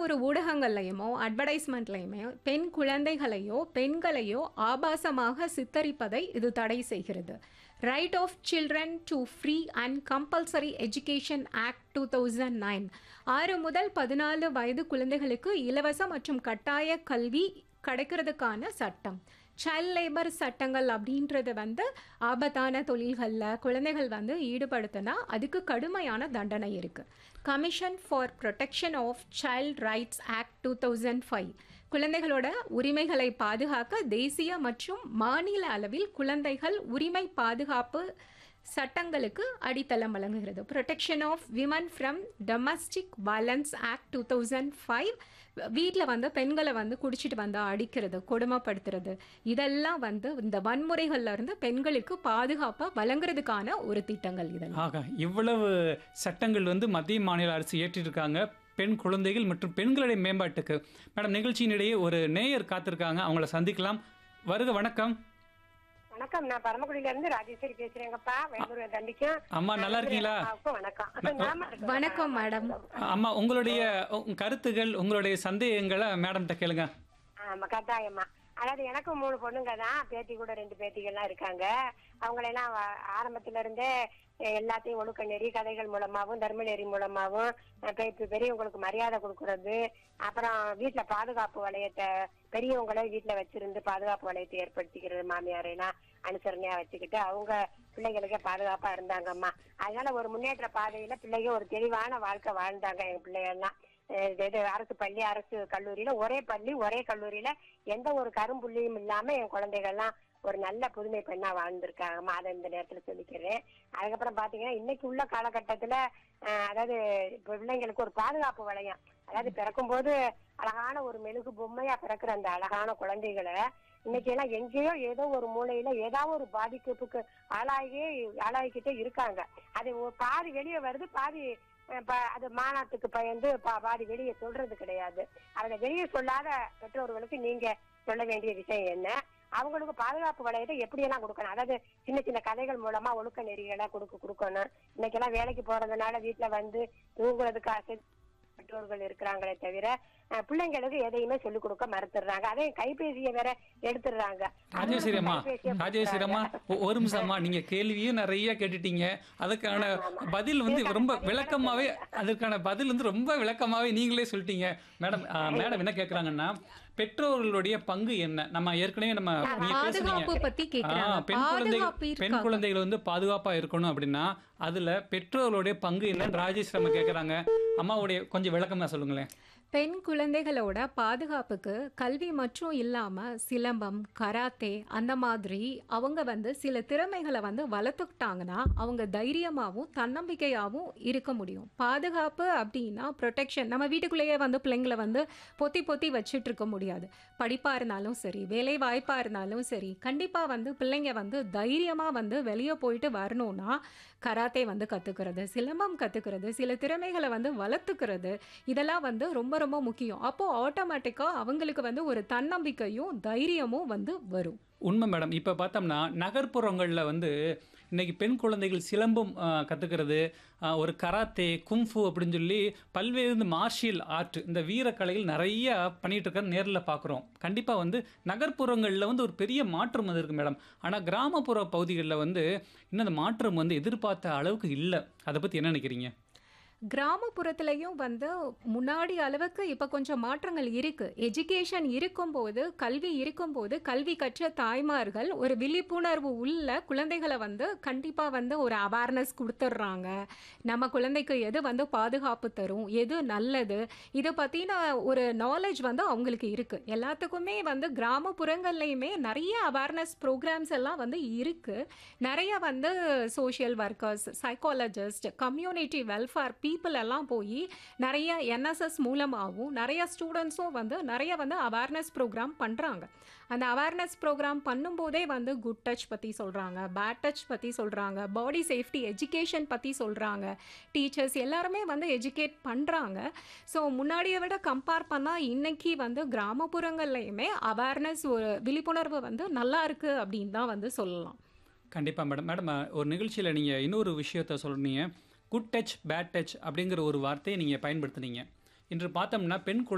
ஒரு ஊடகங்கள்லையுமோ அட்வர்டைஸ்மெண்ட்லையுமே பெண் குழந்தைகளையோ பெண்களையோ ஆபாசமாக சித்தரிப்பதை இது தடை செய்கிறது right of children to free and compulsory education act two thousand nine ஆறு முதல் பதினாலு வயது குழந்தைகளுக்கு இலவச மற்றும் கட்டாய கல்வி கிடைக்கிறதுக்கான சட்டம் சைல்ட் லேபர் சட்டங்கள் அப்படின்றது வந்து ஆபத்தான தொழில்களில் குழந்தைகள் வந்து ஈடுபடுத்தினா அதுக்கு கடுமையான தண்டனை இருக்குது commission for protection of child rights act two thousand five குழந்தைகளோட உரிமைகளை பாதுகாக்க தேசிய மற்றும் மாநில அளவில் குழந்தைகள் உரிமை பாதுகாப்பு சட்டங்களுக்கு அடித்தளம் வழங்குகிறது protection of women from domestic violence act two thousand five வீட்டில் வந்து பெண்களை வந்து குடிச்சிட்டு வந்து அடிக்கிறது கொடுமைப்படுத்துறது இதெல்லாம் வந்து இந்த வன்முறைகள்ல இருந்து பெண்களுக்கு பாதுகாப்பாக வழங்குறதுக்கான ஒரு திட்டங்கள் இதெல்லாம் ஆக இவ்வளவு சட்டங்கள் வந்து மத்திய மாநில அரசு ஏற்றிருக்காங்க பெண் குழந்தைகள் மற்றும் பெண்களுடைய மேம்பாட்டுக்கு மேடம் நிகழ்ச்சியினிடையே ஒரு நேயர் காத்திருக்காங்க அவங்கள சந்திக்கலாம் வருக வணக்கம் வணக்கம் நான் பரமக்குடியில இருந்து ராஜேஸ்வரி பேசுறேங்கப்பா வேலூர் தண்டிக்கும் அம்மா நல்லா இருக்கீங்களா அப்பாவுக்கும் வணக்கம் நாம இருக்கோம். வணக்கம் மேடம் அம்மா உங்களுடைய உங்க கருத்துகள் உங்களுடைய சந்தேகங்களை மேடம்கிட்ட கேளுங்க ஆமா கட்டாயம்மா அதாவது எனக்கும் மூணு பொண்ணுங்க தான் பேத்தி கூட ரெண்டு பேத்திகள்லாம் இருக்காங்க அவங்களெல்லாம் வ- ஆரம்பத்துல இருந்தே அஹ், எல்லாத்தையும் ஒழுக்க நெறி கதைகள் மூலமாவும் தர்ம நெறி மூலமாவும் அஹ், பெ- பெ- பெரியவங்களுக்கு மரியாதை கொடுக்கறது அப்புறம் வீட்டுல பாதுகாப்பு வளையத்தை பெரியவங்களே வீட்டுல வச்சிருந்து பாதுகாப்பு வளையத்தை ஏற்படுத்திக்கிறது மாமியாரெல்லாம் அனுசரணையா வச்சுக்கிட்டு அவங்க பிள்ளைகளுக்கே பாதுகாப்பா இருந்தாங்கம்மா அதனால ஒரு முன்னேற்ற பாதையில பிள்ளைங்க ஒரு தெளிவான வாழ்க்கை வாழ்ந்தாங்க எங்க பிள்ளைகள்லாம் அஹ் இது இது அரசு பள்ளி அரசு கல்லூரியில ஒரே பள்ளி ஒரே கல்லூரியில எந்த ஒரு கரும்புள்ளியும் இல்லாம என் குழந்தைகள்லாம் ஒரு நல்ல புதுமை பெண்ணா வாழ்ந்திருக்காங்கம்மா அதை இந்த நேரத்துல சொல்லிக்கிறேன் அதுக்கப்புறம் பாத்தீங்கன்னா இன்னைக்கு உள்ள காலகட்டத்துல அஹ், அதாவது இப்ப பிள்ளைங்களுக்கு ஒரு பாதுகாப்பு வளையம் அதாவது பிறக்கும் போது அழகான ஒரு மெழுகு பொம்மையா பிறக்கிற அந்த அழகான குழந்தைகளை இன்னைக்கு எல்லாம் எங்கேயோ ஏதோ ஒரு மூலையில ஏதாவது ஒரு பாதிப்புக்கு ஆளாகி ஆளாகிக்கிட்டே இருக்காங்க அது ஒரு பாதி வெளியே வருது பாதி அஹ், ப- அது மாநாட்டுக்கு பயந்து பா- பாதி வெளியே சொல்றது கிடையாது அதை வெளியே சொல்லாத பெற்றோர்களுக்கு நீங்க சொல்ல வேண்டிய விஷயம் என்ன அவங்களுக்கு பாதுகாப்பு வளையத்தை எப்படியெல்லாம் கொடுக்கணும் அதாவது சின்ன சின்ன கதைகள் மூலமா ஒழுக்க நெறிகளை கொடுக்க கொடுக்கணும் இன்னைக்கெல்லாம் வேலைக்கு போறதுனால வீட்டுல வந்து தூங்குறதுக்காக பெற்றோர்கள் இருக்கிறாங்களே தவிர அஹ், பிள்ளைங்களுக்கு எதையுமே சொல்லிக் கொடுக்க மறுத்துடுறாங்க அதே கைபேசியை வேற எடுத்துடுறாங்க ராஜேஸ்வரி அம்மா கைபேசியை ராஜேஸ்வரி அம்மா ஒ- ஒரு நிமிஷம் அம்மா நீங்க கேள்வியும் நிறைய கேட்டுட்டீங்க அதுக்கான பதில் வந்து ரொம்ப விளக்கமாவே அதற்கான பதில் வந்து ரொம்ப விளக்கமாவே நீங்களே சொல்லிட்டீங்க மேடம் ஆ, மேடம் என்ன கேக்குறாங்கன்னா பெற்றோர்களுடைய பங்கு என்ன நம்ம ஏற்கனவே நம்ம நீங்க பாதுகாப்பு பேசுனீங்க பத்தி ஆ, கேக்குறாங்க பெண் குழந்தைகள் பாதுகாப்பு பெண் இருக்கா குழந்தைகள் வந்து பாதுகாப்பா இருக்கணும் அப்படின்னா அதுல பெற்றோர்களுடைய பங்கு என்னன்னு ராஜேஷ் அம்மா கேக்குறாங்க அம்மாவுடைய கொஞ்சம் விளக்கமா சொல்லுங்களேன் பெண் குழந்தைகளோட பாதுகாப்புக்கு கல்வி மற்றும் இல்லாமல் சிலம்பம் கராத்தே அந்த மாதிரி அவங்க வந்து சில திறமைகளை வந்து வளர்த்துக்கிட்டாங்கன்னா அவங்க தைரியமாகவும் தன்னம்பிக்கையாகவும் இருக்க முடியும் பாதுகாப்பு அப்படின்னா ப்ரொடெக்ஷன் நம்ம வீட்டுக்குள்ளேயே வந்து பிள்ளைங்களை வந்து பொத்தி பொத்தி வச்சுட்டு இருக்க முடியாது படிப்பாக இருந்தாலும் சரி வேலை வாய்ப்பாக இருந்தாலும் சரி கண்டிப்பாக வந்து பிள்ளைங்க வந்து தைரியமாக வந்து வெளியே போயிட்டு வரணும்னா கராத்தே வந்து கற்றுக்கிறது சிலம்பம் கற்றுக்கிறது சில திறமைகளை வந்து வளர்த்துக்கிறது இதெல்லாம் வந்து ரொம்ப ரொம்ப முக்கியம் அப்போது ஆட்டோமேட்டிக்காக அவங்களுக்கு வந்து ஒரு தன்னம்பிக்கையும் தைரியமும் வந்து வரும் உண்மை மேடம் இப்போ பார்த்தோம்னா நகர்ப்புறங்களில் வந்து இன்னைக்கு பெண் குழந்தைகள் சிலம்பம் ஆஹ், கத்துக்கிறது ஆஹ், ஒரு கராத்தே கும்ஃபு அப்படின்னு சொல்லி பல்வேறு இந்த மார்ஷியல் ஆர்ட் இந்த வீரக்கலைகள் நிறைய பண்ணிட்டு இருக்க நேரில் பார்க்குறோம் கண்டிப்பாக வந்து நகர்ப்புறங்களில் வந்து ஒரு பெரிய மாற்றம் வந்து இருக்கு மேடம் ஆனால் கிராமப்புற பகுதிகளில் வந்து இன்னும் அந்த மாற்றம் வந்து எதிர்பார்த்த அளவுக்கு இல்லை அதை பற்றி என்ன நினைக்கிறீங்க கிராமப்புறத்துலேயும் வந்து முன்னாடி அளவுக்கு இப்போ கொஞ்சம் மாற்றங்கள் இருக்குது எஜுகேஷன் இருக்கும்போது கல்வி இருக்கும்போது கல்வி கற்ற தாய்மார்கள் ஒரு விழிப்புணர்வு உள்ள குழந்தைகளை வந்து கண்டிப்பாக வந்து ஒரு அவேர்னஸ் கொடுத்துட்றாங்க நம்ம குழந்தைக்கு எது வந்து பாதுகாப்பு தரும் எது நல்லது இதை பற்றின ஒரு நாலேஜ் வந்து அவங்களுக்கு இருக்குது எல்லாத்துக்குமே வந்து கிராமப்புறங்கள்லையுமே நிறைய அவேர்னஸ் ப்ரோக்ராம்ஸ் எல்லாம் வந்து இருக்குது நிறைய வந்து social workers psychologist community welfare people எல்லாம் போய் நிறைய என்எஸ்எஸ் மூலமாகவும் நிறைய ஸ்டூடெண்ட்ஸும் வந்து நிறைய வந்து அவேர்னஸ் ப்ரோக்ராம் பண்ணுறாங்க அந்த அவேர்னஸ் ப்ரோக்ராம் பண்ணும்போதே வந்து குட் டச் பற்றி சொல்கிறாங்க பேட் டச் பற்றி சொல்கிறாங்க பாடி சேஃப்டி எஜுகேஷன் பற்றி சொல்கிறாங்க டீச்சர்ஸ் எல்லாருமே வந்து எஜுகேட் பண்ணுறாங்க ஸோ முன்னாடியை விட கம்பேர் பண்ணால் இன்னைக்கு வந்து கிராமப்புறங்கள்லையுமே அவேர்னஸ் ஒரு விழிப்புணர்வு வந்து நல்லா இருக்குது அப்படின்னு தான் வந்து சொல்லலாம் கண்டிப்பாக மேடம் மேடம் ஒரு நிகழ்ச்சியில் நீங்கள் இன்னொரு விஷயத்த சொன்னீங்க குட் டச் பேட் டச் அப்படிங்கிற ஒரு வார்த்தையை நீங்கள் பயன்படுத்துனீங்க இன்று பார்த்தோம்னா பெண்